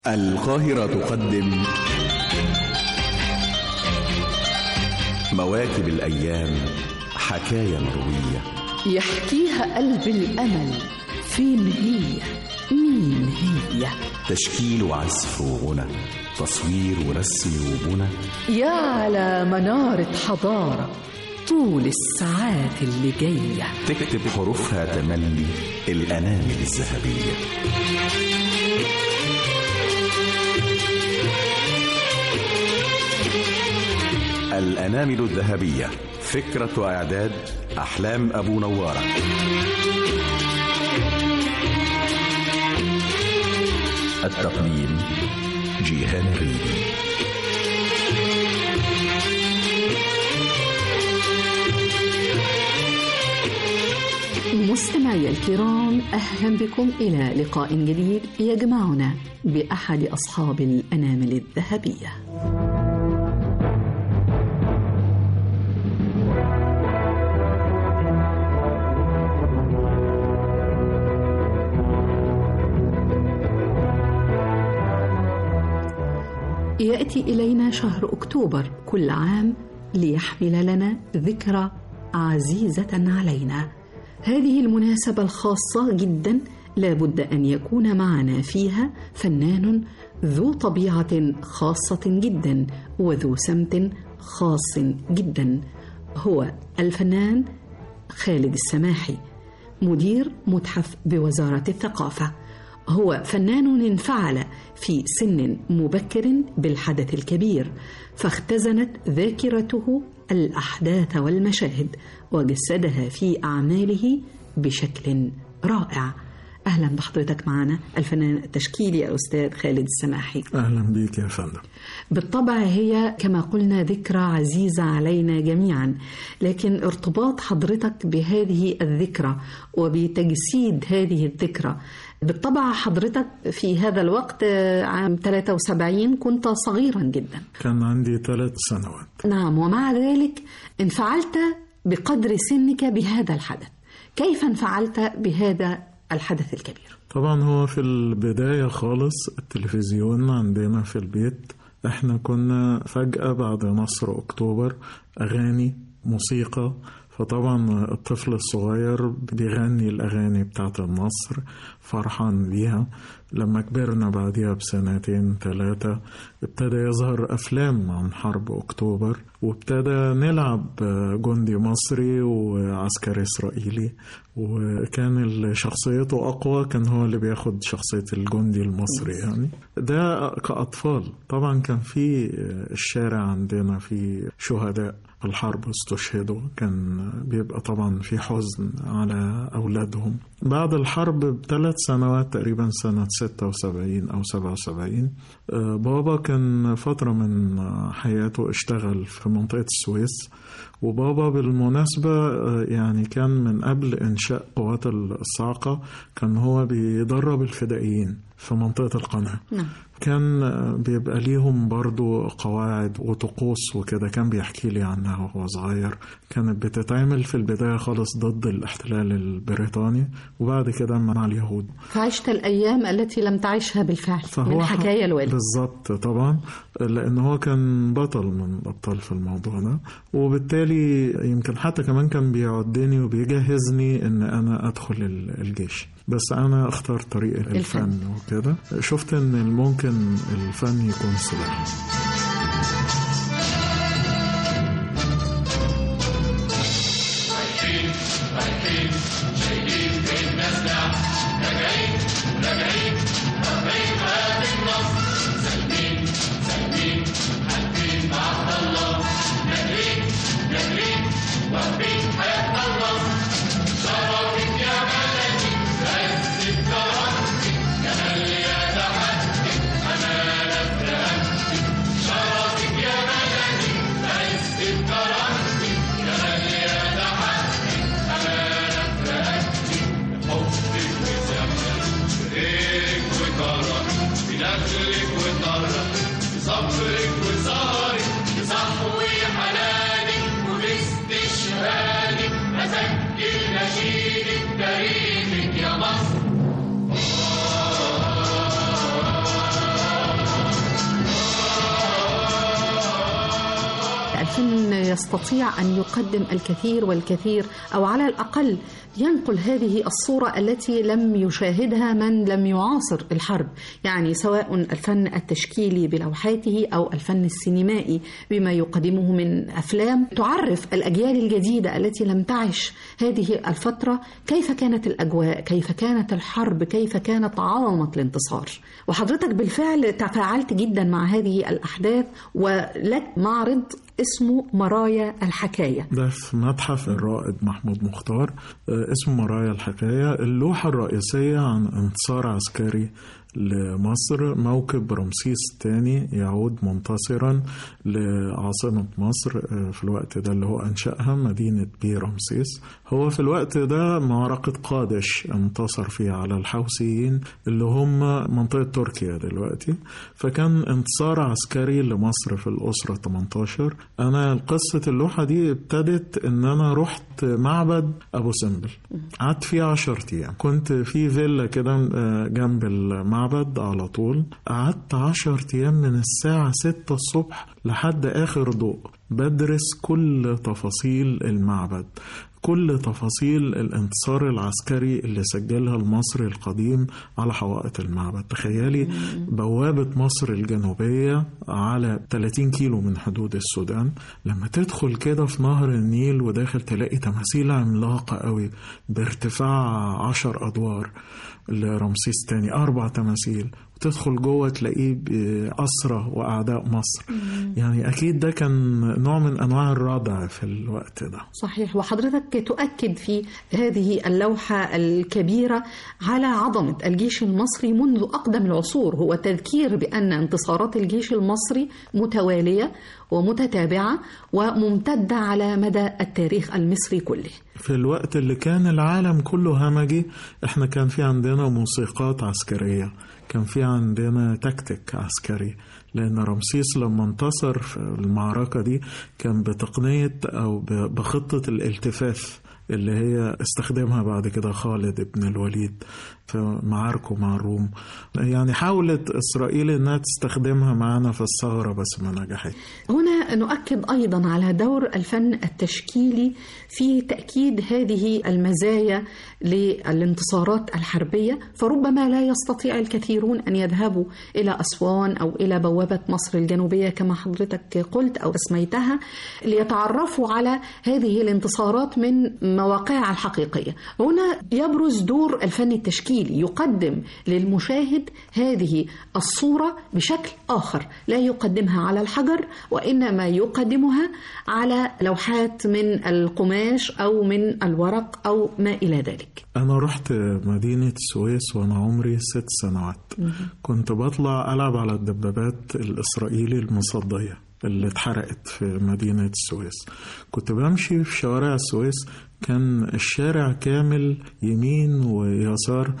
القاهرة تقدم مواكب الأيام حكاية مروية يحكيها قلب الأمل فين هي مين هي تشكيل وعزف وغنى تصوير ورسم وبنى يا على منارة حضارة طول الساعات اللي جاية تكتب حروفها تملي الأنامل الذهبية الأنامل الذهبية فكرة وإعداد أحلام أبو نوارة التقديم جيهان الريدي مستمعي الكرام أهلا بكم إلى لقاء جديد يجمعنا بأحد أصحاب الأنامل الذهبية يأتي إلينا شهر أكتوبر كل عام ليحمل لنا ذكرى عزيزة علينا هذه المناسبة الخاصة جدا لابد أن يكون معنا فيها فنان ذو طبيعة خاصة جدا وذو سمت خاص جدا هو الفنان خالد السماحي مدير متحف بوزارة الثقافة هو فنان انفعل في سن مبكر بالحدث الكبير فاختزنت ذاكرته الاحداث والمشاهد وجسدها في اعماله بشكل رائع اهلا بحضرتك معنا الفنان التشكيلي الاستاذ خالد السماحي اهلا بيك يا فندم بالطبع هي كما قلنا ذكرى عزيزه علينا جميعا لكن ارتباط حضرتك بهذه الذكرى وبتجسيد هذه الذكرى بالطبع حضرتك في هذا الوقت عام 73 كنت صغيرا جدا كان عندي ثلاث سنوات نعم ومع ذلك انفعلت بقدر سنك بهذا الحدث كيف انفعلت بهذا الحدث الكبير طبعا هو في البداية خالص التلفزيون عندنا في البيت احنا كنا فجأة بعد نصر أكتوبر أغاني موسيقى فطبعا الطفل الصغير بيغني الأغاني بتاعت النصر فرحان بيها لما كبرنا بعديها بسنتين ثلاثة ابتدى يظهر أفلام عن حرب أكتوبر وابتدى نلعب جندي مصري وعسكري إسرائيلي وكان شخصيته أقوى كان هو اللي بياخد شخصية الجندي المصري يعني ده كأطفال طبعا كان في الشارع عندنا في شهداء الحرب استشهدوا كان بيبقى طبعا في حزن على أولادهم بعد الحرب بثلاث سنوات تقريبا سنة 76 أو 77 بابا كان فترة من حياته اشتغل في منطقة السويس وبابا بالمناسبة يعني كان من قبل إنشاء قوات الصاعقة كان هو بيدرب الفدائيين في منطقة القناة نعم. كان بيبقى ليهم برضو قواعد وطقوس وكده كان بيحكي لي عنها وهو صغير كانت بتتعمل في البداية خالص ضد الاحتلال البريطاني وبعد كده مع اليهود فعشت الأيام التي لم تعيشها بالفعل من حكاية الوالد بالظبط طبعا لأن هو كان بطل من الأبطال في الموضوع ده وبالتالي يمكن حتى كمان كان بيعدني وبيجهزني إن أنا أدخل الجيش بس أنا اخترت طريق الفن, الفن وكده شفت إن ممكن الفن يكون سلاح يا مصر يستطيع أن يقدم الكثير والكثير أو على الأقل ينقل هذه الصورة التي لم يشاهدها من لم يعاصر الحرب يعني سواء الفن التشكيلي بلوحاته أو الفن السينمائي بما يقدمه من أفلام تعرف الأجيال الجديدة التي لم تعش هذه الفترة كيف كانت الأجواء كيف كانت الحرب كيف كانت عظمة الانتصار وحضرتك بالفعل تفاعلت جدا مع هذه الأحداث ولك معرض اسمه مرايا الحكاية ده في متحف الرائد محمود مختار اسمه مرايا الحكاية اللوحة الرئيسية عن انتصار عسكري لمصر موكب رمسيس الثاني يعود منتصرا لعاصمة مصر في الوقت ده اللي هو أنشأها مدينة بي رمسيس هو في الوقت ده معركة قادش انتصر فيها على الحوثيين اللي هم منطقة تركيا دلوقتي فكان انتصار عسكري لمصر في الأسرة 18 أنا قصة اللوحة دي ابتدت إن أنا رحت معبد أبو سمبل قعدت فيه 10 أيام كنت في فيلا كده جنب المعبد على طول قعدت 10 أيام من الساعة 6 الصبح لحد آخر ضوء بدرس كل تفاصيل المعبد كل تفاصيل الانتصار العسكري اللي سجلها المصري القديم على حوائط المعبد تخيلي بوابة مصر الجنوبية على 30 كيلو من حدود السودان لما تدخل كده في نهر النيل وداخل تلاقي تماثيل عملاقة قوي بارتفاع عشر أدوار لرمسيس تاني أربع تماثيل تدخل جوه تلاقيه بأسرة وأعداء مصر مم. يعني أكيد ده كان نوع من أنواع الردع في الوقت ده صحيح وحضرتك تؤكد في هذه اللوحة الكبيرة على عظمة الجيش المصري منذ أقدم العصور هو تذكير بأن انتصارات الجيش المصري متوالية ومتتابعة وممتدة على مدى التاريخ المصري كله في الوقت اللي كان العالم كله همجي احنا كان في عندنا موسيقات عسكرية كان في عندنا تكتيك عسكري لأن رمسيس لما انتصر في المعركة دي كان بتقنية أو بخطة الالتفاف اللي هي استخدمها بعد كده خالد بن الوليد في معاركه مع الروم يعني حاولت إسرائيل أنها تستخدمها معنا في الثغرة بس ما نجحت هنا نؤكد أيضا على دور الفن التشكيلي في تأكيد هذه المزايا للانتصارات الحربية فربما لا يستطيع الكثيرون أن يذهبوا إلى أسوان أو إلى بوابة مصر الجنوبية كما حضرتك قلت أو اسميتها ليتعرفوا على هذه الانتصارات من مواقعها الحقيقية هنا يبرز دور الفن التشكيلي يقدم للمشاهد هذه الصورة بشكل آخر لا يقدمها على الحجر وإنما يقدمها على لوحات من القماش أو من الورق أو ما إلى ذلك أنا رحت مدينة السويس وأنا عمري ست سنوات كنت بطلع ألعب على الدبابات الإسرائيلي المصدية اللي اتحرقت في مدينة السويس كنت بمشي في شوارع السويس كان الشارع كامل يمين ويسار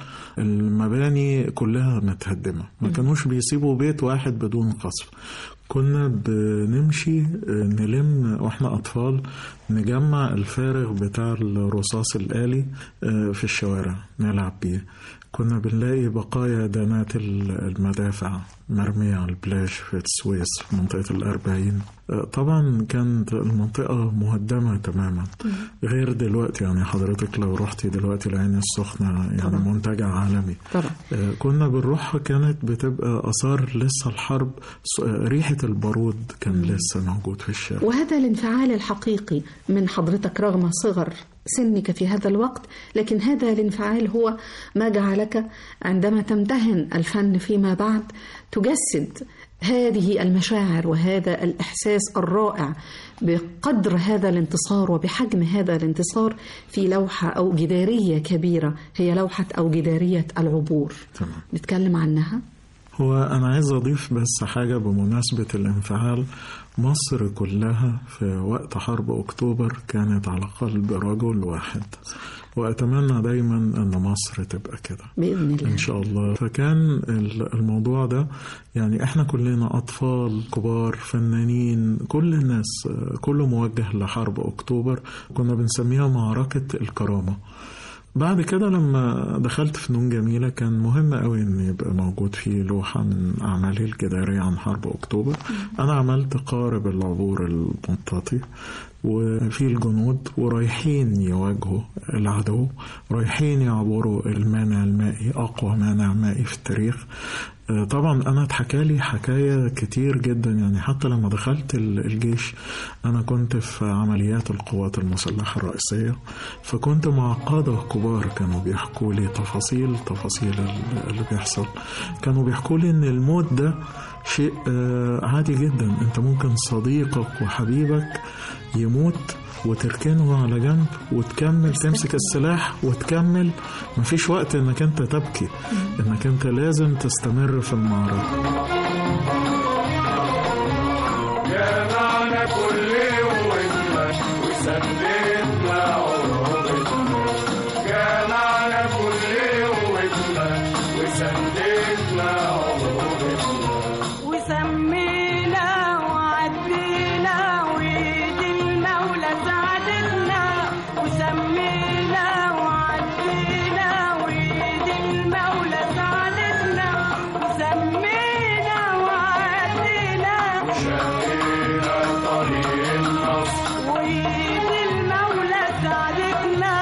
المباني كلها متهدمة ما كانوش بيسيبوا بيت واحد بدون قصف كنا بنمشي نلم واحنا اطفال نجمع الفارغ بتاع الرصاص الآلي في الشوارع نلعب بيه كنا بنلاقي بقايا دانات المدافع مرمية على البلاش في السويس في منطقة الأربعين طبعا كانت المنطقة مهدمة تماما غير دلوقتي يعني حضرتك لو رحتي دلوقتي العين السخنة يعني طبعا. منتجع عالمي طبعا. كنا بنروحها كانت بتبقى آثار لسه الحرب ريحة البارود كان لسه موجود في الشارع وهذا الانفعال الحقيقي من حضرتك رغم صغر سنك في هذا الوقت لكن هذا الانفعال هو ما جعلك عندما تمتهن الفن فيما بعد تجسد هذه المشاعر وهذا الإحساس الرائع بقدر هذا الانتصار وبحجم هذا الانتصار في لوحة أو جدارية كبيرة هي لوحة أو جدارية العبور تمام. نتكلم عنها هو أنا عايز أضيف بس حاجة بمناسبة الانفعال مصر كلها في وقت حرب أكتوبر كانت على قلب رجل واحد وأتمنى دايما أن مصر تبقى كده بإذن الله إن شاء الله فكان الموضوع ده يعني إحنا كلنا أطفال كبار فنانين كل الناس كله موجه لحرب أكتوبر كنا بنسميها معركة الكرامة بعد كده لما دخلت فنون جميلة كان مهم قوي ان يبقى موجود فيه لوحة من اعمالي الجدارية عن حرب اكتوبر انا عملت قارب العبور المطاطي وفي الجنود ورايحين يواجهوا العدو رايحين يعبروا المانع المائي اقوى مانع مائي في التاريخ آه، طبعا انا اتحكى لي حكايه كتير جدا يعني حتى لما دخلت ال- الجيش انا كنت في عمليات القوات المسلحه الرئيسيه فكنت مع قاده كبار كانوا بيحكوا لي تفاصيل تفاصيل ال- اللي بيحصل كانوا بيحكوا لي ان الموت ده شيء آه، عادي جدا انت ممكن صديقك وحبيبك يموت وتركنه على جنب وتكمل تمسك السلاح وتكمل مفيش وقت انك انت تبكي انك انت لازم تستمر في المعركة جمعنا كل قوتنا وثبتنا عروبتنا جمعنا كل قوتنا وثبتنا عروبتنا وسمينا وعدينا وايد المولى ساعدتنا وسمينا وعدينا وايد المولى ساعدتنا وسمينا وعدينا شقينا طريق النصر وايد المولى ساعدتنا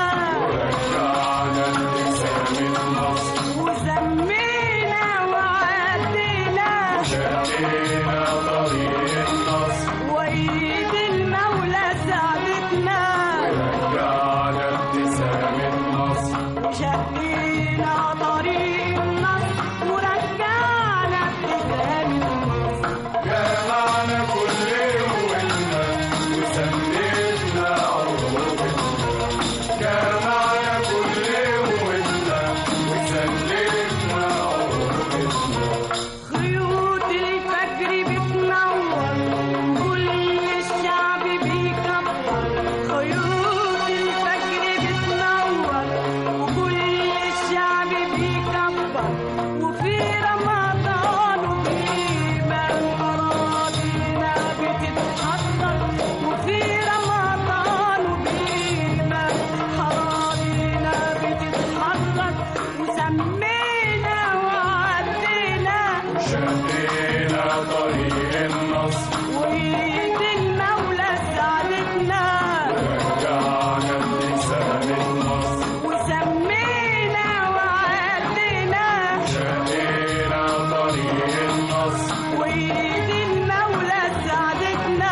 رجعنا ابتسام النصر وسمينا وعدينا شقينا طريق النصر وايد المولى ساعدتنا رجعنا ابتسام النصر وشقينا طريق النصر ورجعنا ابتسام النصر جمعنا كل قوتنا وثبتنا عروبتنا جمعنا كل قوتنا وثبتنا عروبتنا خيوط الفجر بتنور كل الشعب بيكبر خيوط الفجر بتنور وكل الشعب بيكبر وفي رمضان وقيمة أراضينا بتتحضر وفي رمضان وقيمة أراضينا بتتحضر وسمينا وعدينا شقينا طريق النصر وإيد المولى ساعدتنا رجعنا ابتسام النصر وسمينا وعدينا شقينا طريق النصر وإيد المولى ساعدتنا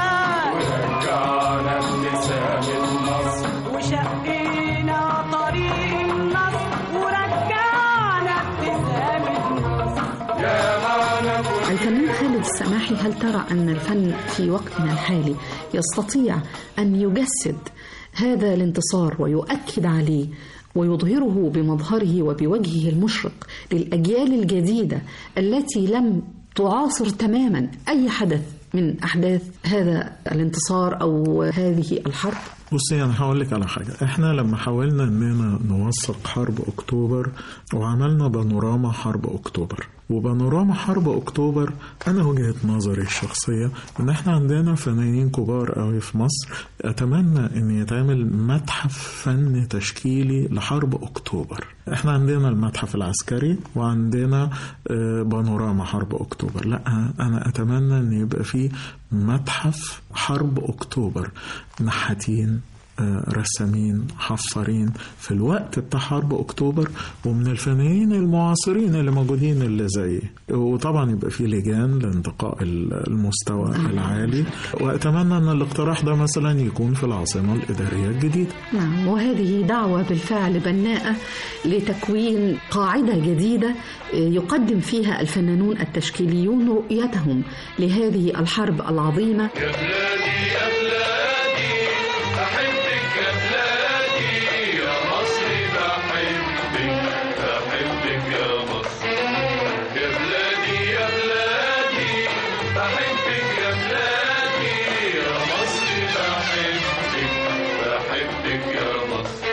رجعنا ابتسام النصر وشقينا طريق النصر ورجعنا ابتسام النصر جمعنا كل الفنان خالد السماحي هل ترى أن الفن في وقتنا الحالي يستطيع أن يجسد هذا الانتصار ويؤكد عليه ويظهره بمظهره وبوجهه المشرق للأجيال الجديدة التي لم تعاصر تماما أي حدث من أحداث هذا الانتصار أو هذه الحرب بصي انا هقول لك على حاجه احنا لما حاولنا اننا نوثق حرب اكتوبر وعملنا بانوراما حرب اكتوبر وبانوراما حرب اكتوبر انا وجهه نظري الشخصيه ان احنا عندنا فنانين كبار قوي في مصر اتمنى ان يتعمل متحف فن تشكيلي لحرب اكتوبر احنا عندنا المتحف العسكري وعندنا آه، بانوراما حرب اكتوبر لا انا اتمنى ان يبقى في متحف حرب اكتوبر نحاتين آه، رسامين حفارين في الوقت بتاع حرب اكتوبر ومن الفنانين المعاصرين اللي موجودين اللي زيي وطبعا يبقى في لجان لانتقاء ال- المستوى العالي واتمنى ان الاقتراح ده مثلا يكون في العاصمه الاداريه الجديده نعم وهذه دعوة بالفعل بناءة لتكوين قاعدة جديدة يقدم فيها الفنانون التشكيليون رؤيتهم لهذه الحرب العظيمة يا بلادي يا بلادي بحبك يا بلادي يا مصر بحبك بحبك يا مصر يا بلادي يا بلادي بحبك يا بلادي يا مصر بحبك بحبك يا مصر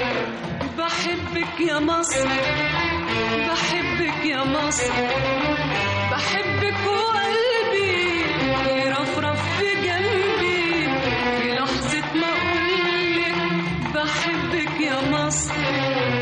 بحبك يا مصر بحبك يا مصر بحبك وقلبي يرفرف في جنبي في لحظة ما أقولك بحبك يا مصر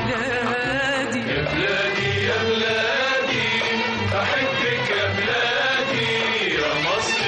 بلادي يا بلادي يا بلادي أحبك يا بلادي يا مصر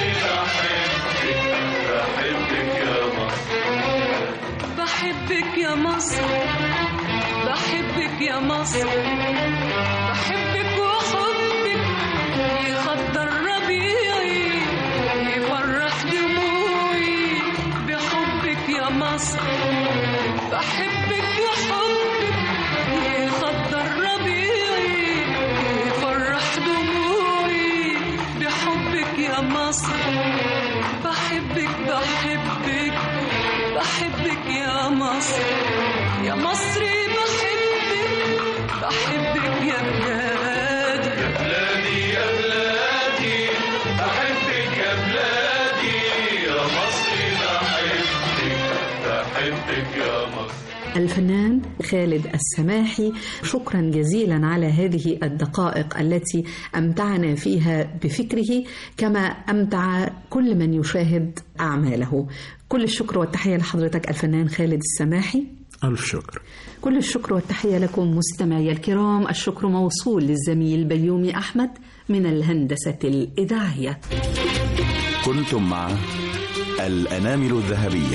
بحبك بحبك يا مصر بحبك يا مصر بحبك يا مصر بحبك وحبك يخضر ربيعي يفرح دموعي بحبك يا مصر بحبك وحبك يخضر ربيعي يفرح دموعي بحبك يا مصر بحبك بحبك بحبك يا مصر يا مصري بحبك بحبك يا بلادي بلادي يا بلادي أحبك يا بلادي يا مصر بحبك بحبك يا مصر الفنان خالد السماحي شكرا جزيلا على هذه الدقائق التي امتعنا فيها بفكره كما امتع كل من يشاهد اعماله كل الشكر والتحيه لحضرتك الفنان خالد السماحي ألف شكر كل الشكر والتحيه لكم مستمعي الكرام الشكر موصول للزميل بيومي احمد من الهندسه الاذاعيه كنتم مع الأنامل الذهبية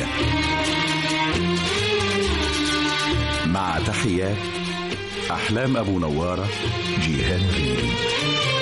مع تحيات أحلام أبو نوارة جيهان ريدي